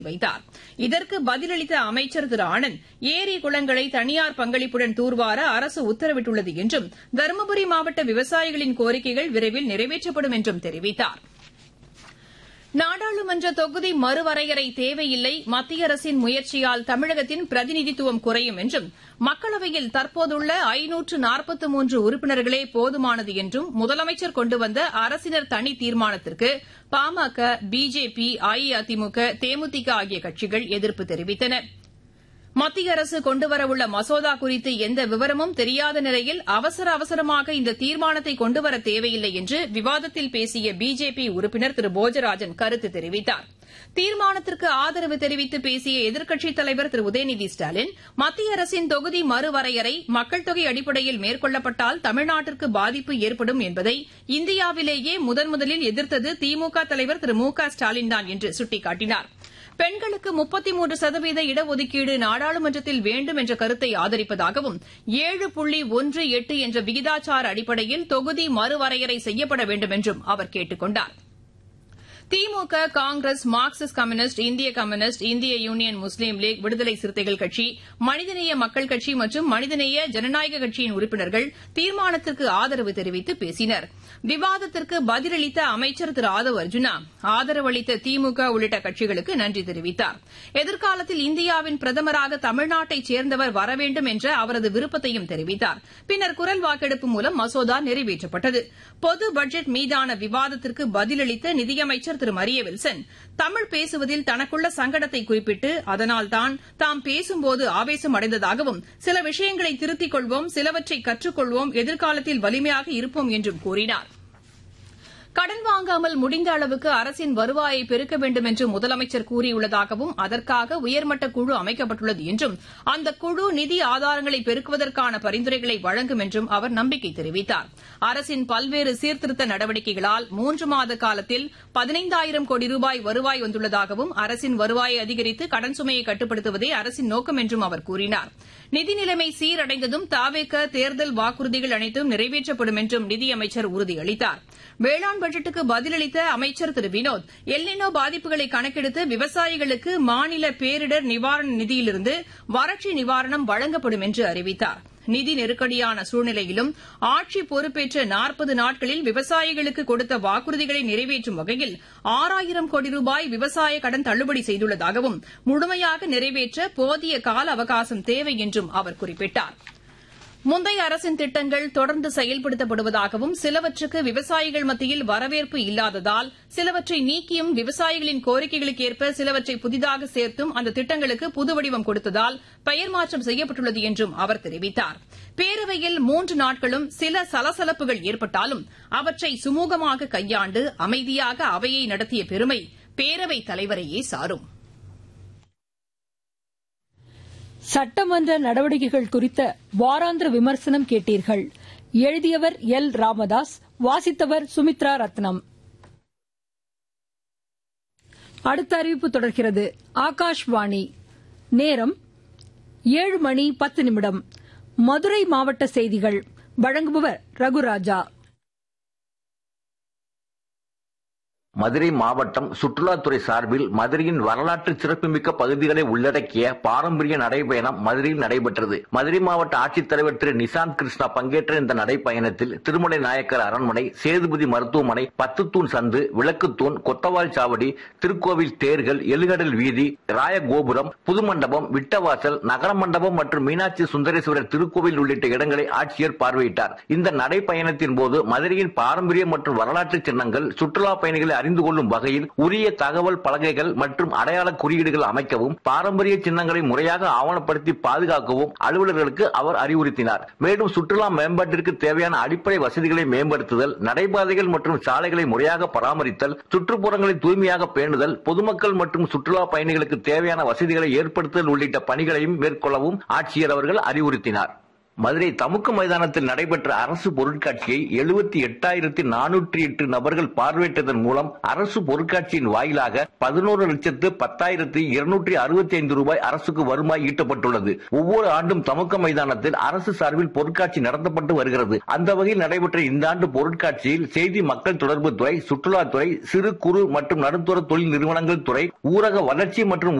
வைத்தார் இதற்கு பதிலளித்த அமைச்சர் திரு ஆனந்த் ஏரி குளங்களை தனியார் பங்களிப்புடன் தூர்வார அரசு உத்தரவிட்டுள்ளது என்றும் தருமபுரி மாவட்ட விவசாயிகளின் கோரிக்கைகள் விரைவில் நிறைவேற்றப்படும் என்றும் தெரிவித்தார் நாடாளுமன்ற தொகுதி மறுவரையறை தேவையில்லை மத்திய அரசின் முயற்சியால் தமிழகத்தின் பிரதிநிதித்துவம் குறையும் என்றும் மக்களவையில் தற்போதுள்ள ஐநூற்று நாற்பத்து மூன்று உறுப்பினர்களே போதுமானது என்றும் முதலமைச்சர் கொண்டு வந்த அரசினர் தனி தீர்மானத்திற்கு பாமக பிஜேபி அஇஅதிமுக தேமுதிக ஆகிய கட்சிகள் எதிர்ப்பு தெரிவித்தன மத்திய அரசு கொண்டுவரவுள்ள மசோதா குறித்து எந்த விவரமும் தெரியாத நிலையில் அவசர அவசரமாக இந்த தீர்மானத்தை கொண்டுவர தேவையில்லை என்று விவாதத்தில் பேசிய பிஜேபி உறுப்பினர் திரு போஜராஜன் கருத்து தெரிவித்தார் தீர்மானத்திற்கு ஆதரவு தெரிவித்து பேசிய எதிர்க்கட்சித் தலைவர் திரு உதயநிதி ஸ்டாலின் மத்திய அரசின் தொகுதி மறுவரையறை மக்கள் தொகை அடிப்படையில் மேற்கொள்ளப்பட்டால் தமிழ்நாட்டிற்கு பாதிப்பு ஏற்படும் என்பதை இந்தியாவிலேயே முதன் முதலில் எதிர்த்தது திமுக தலைவர் திரு மு க ஸ்டாலின்தான் என்று சுட்டிக்காட்டினாா் பெண்களுக்கு முப்பத்தி மூன்று சதவீத இடஒதுக்கீடு நாடாளுமன்றத்தில் வேண்டும் என்ற கருத்தை ஆதரிப்பதாகவும் ஏழு புள்ளி ஒன்று எட்டு என்ற விகிதாச்சார அடிப்படையில் தொகுதி மறுவரையறை செய்யப்பட வேண்டும் என்றும் அவர் கேட்டுக் கொண்டார் திமுக காங்கிரஸ் மார்க்சிஸ்ட் கம்யூனிஸ்ட் இந்திய கம்யூனிஸ்ட் இந்திய யூனியன் முஸ்லீம் லீக் விடுதலை சிறுத்தைகள் கட்சி மனிதநேய மக்கள் கட்சி மற்றும் மனிதநேய ஜனநாயக கட்சியின் உறுப்பினர்கள் தீர்மானத்திற்கு ஆதரவு தெரிவித்து பேசினர் விவாதத்திற்கு பதிலளித்த அமைச்சர் திரு ஆதவ் அர்ஜுனா ஆதரவு அளித்த திமுக உள்ளிட்ட கட்சிகளுக்கு நன்றி தெரிவித்தார் எதிர்காலத்தில் இந்தியாவின் பிரதமராக தமிழ்நாட்டைச் சேர்ந்தவர் வர வேண்டும் என்ற அவரது விருப்பத்தையும் தெரிவித்தார் பின்னர் குரல் வாக்கெடுப்பு மூலம் மசோதா நிறைவேற்றப்பட்டது பொது பட்ஜெட் மீதான விவாதத்திற்கு பதிலளித்த நிதியமைச்சர் திரு மரிய வில்சன் தமிழ் பேசுவதில் தனக்குள்ள சங்கடத்தை குறிப்பிட்டு அதனால்தான் தாம் பேசும்போது ஆவேசம் அடைந்ததாகவும் சில விஷயங்களை திருத்திக் கொள்வோம் சிலவற்றை கற்றுக்கொள்வோம் எதிர்காலத்தில் வலிமையாக இருப்போம் என்றும் கூறினாா் கடன் வாங்காமல் முடிந்த அளவுக்கு அரசின் வருவாயை பெருக்க வேண்டும் என்று முதலமைச்சர் கூறியுள்ளதாகவும் அதற்காக உயர்மட்ட குழு அமைக்கப்பட்டுள்ளது என்றும் அந்த குழு நிதி ஆதாரங்களை பெருக்குவதற்கான பரிந்துரைகளை வழங்கும் என்றும் அவர் நம்பிக்கை தெரிவித்தார் அரசின் பல்வேறு சீர்திருத்த நடவடிக்கைகளால் மூன்று மாத காலத்தில் பதினைந்தாயிரம் கோடி ரூபாய் வருவாய் வந்துள்ளதாகவும் அரசின் வருவாயை அதிகரித்து கடன் சுமையை கட்டுப்படுத்துவதே அரசின் நோக்கம் என்றும் அவர் கூறினார் நிதி நிலைமை சீரடைந்ததும் தாவேக்க தேர்தல் வாக்குறுதிகள் அனைத்தும் நிறைவேற்றப்படும் என்றும் நிதியமைச்சர் உறுதியளித்தார் வேளாண் பட்ஜெட்டுக்கு பதிலளித்த அமைச்சர் திரு வினோத் எல்னினோ பாதிப்புகளை கணக்கெடுத்து விவசாயிகளுக்கு மாநில பேரிடர் நிவாரண நிதியிலிருந்து வறட்சி நிவாரணம் வழங்கப்படும் என்று அறிவித்தார் நிதி நெருக்கடியான சூழ்நிலையிலும் ஆட்சி பொறுப்பேற்ற நாற்பது நாட்களில் விவசாயிகளுக்கு கொடுத்த வாக்குறுதிகளை நிறைவேற்றும் வகையில் ஆறாயிரம் கோடி ரூபாய் விவசாய கடன் தள்ளுபடி செய்துள்ளதாகவும் முழுமையாக நிறைவேற்ற போதிய கால அவகாசம் தேவை என்றும் அவர் குறிப்பிட்டார் முந்தைய அரசின் திட்டங்கள் தொடர்ந்து செயல்படுத்தப்படுவதாகவும் சிலவற்றுக்கு விவசாயிகள் மத்தியில் வரவேற்பு இல்லாததால் சிலவற்றை நீக்கியும் விவசாயிகளின் கோரிக்கைகளுக்கு ஏற்ப சிலவற்றை புதிதாக சேர்த்தும் அந்த திட்டங்களுக்கு புது வடிவம் கொடுத்ததால் பெயர் மாற்றம் செய்யப்பட்டுள்ளது என்றும் அவர் தெரிவித்தார் பேரவையில் மூன்று நாட்களும் சில சலசலப்புகள் ஏற்பட்டாலும் அவற்றை சுமூகமாக கையாண்டு அமைதியாக அவையை நடத்திய பெருமை பேரவைத் தலைவரையே சாரும் சட்டமன்ற நடவடிக்கைகள் குறித்த வாராந்திர விமர்சனம் கேட்டீர்கள் எழுதியவர் எல் ராமதாஸ் வாசித்தவர் சுமித்ரா ரத்னம் அடுத்த அறிவிப்பு தொடர்கிறது ஆகாஷ்வாணி நேரம் ஏழு மணி பத்து நிமிடம் மதுரை மாவட்ட செய்திகள் வழங்குபவர் ரகுராஜா மதுரை மாவட்டம் சுற்றுலாத்துறை சார்பில் மதுரையின் வரலாற்று சிறப்புமிக்க பகுதிகளை உள்ளடக்கிய பாரம்பரிய நடைபயணம் மதுரையில் நடைபெற்றது மதுரை மாவட்ட ஆட்சித்தலைவர் திரு நிசாந்த் கிருஷ்ணா பங்கேற்ற இந்த நடைப்பயணத்தில் திருமலை நாயக்கர் அரண்மனை சேதுபதி மருத்துவமனை பத்துத்தூண் சந்து விளக்குத்தூண் கொத்தவால் சாவடி திருக்கோவில் தேர்கள் எழுகடல் வீதி ராயகோபுரம் புதுமண்டபம் விட்டவாசல் நகர மண்டபம் மற்றும் மீனாட்சி சுந்தரேஸ்வரர் திருக்கோவில் உள்ளிட்ட இடங்களை ஆட்சியர் பார்வையிட்டார் இந்த நடைப்பயணத்தின் போது மதுரையின் பாரம்பரிய மற்றும் வரலாற்று சின்னங்கள் சுற்றுலா பயணிகளை அறிந்து கொள்ளும் வகையில் உரிய தகவல் பலகைகள் மற்றும் அடையாள குறியீடுகள் அமைக்கவும் பாரம்பரிய சின்னங்களை முறையாக ஆவணப்படுத்தி பாதுகாக்கவும் அலுவலர்களுக்கு அவர் அறிவுறுத்தினார் மேலும் சுற்றுலா மேம்பாட்டிற்கு தேவையான அடிப்படை வசதிகளை மேம்படுத்துதல் நடைபாதைகள் மற்றும் சாலைகளை முறையாக பராமரித்தல் சுற்றுப்புறங்களை தூய்மையாக பேணுதல் பொதுமக்கள் மற்றும் சுற்றுலா பயணிகளுக்கு தேவையான வசதிகளை ஏற்படுத்துதல் உள்ளிட்ட பணிகளையும் மேற்கொள்ளவும் ஆட்சியர் அவர்கள் அறிவுறுத்தினார் மதுரை தமுக்க மைதானத்தில் நடைபெற்ற அரசு பொருட்காட்சியை எழுபத்தி எட்டாயிரத்தி நானூற்றி எட்டு நபர்கள் பார்வையிட்டதன் மூலம் அரசு பொருட்காட்சியின் வாயிலாக பதினோரு லட்சத்து பத்தாயிரத்தி இருநூற்றி அறுபத்தி ஐந்து ரூபாய் அரசுக்கு வருவாய் ஈட்டப்பட்டுள்ளது ஒவ்வொரு ஆண்டும் தமுக்க மைதானத்தில் அரசு சார்பில் பொருட்காட்சி நடத்தப்பட்டு வருகிறது அந்த வகையில் நடைபெற்ற இந்த ஆண்டு பொருட்காட்சியில் செய்தி மக்கள் தொடர்பு துறை சுற்றுலாத்துறை சிறு குறு மற்றும் நடுத்தர தொழில் நிறுவனங்கள் துறை ஊரக வளர்ச்சி மற்றும்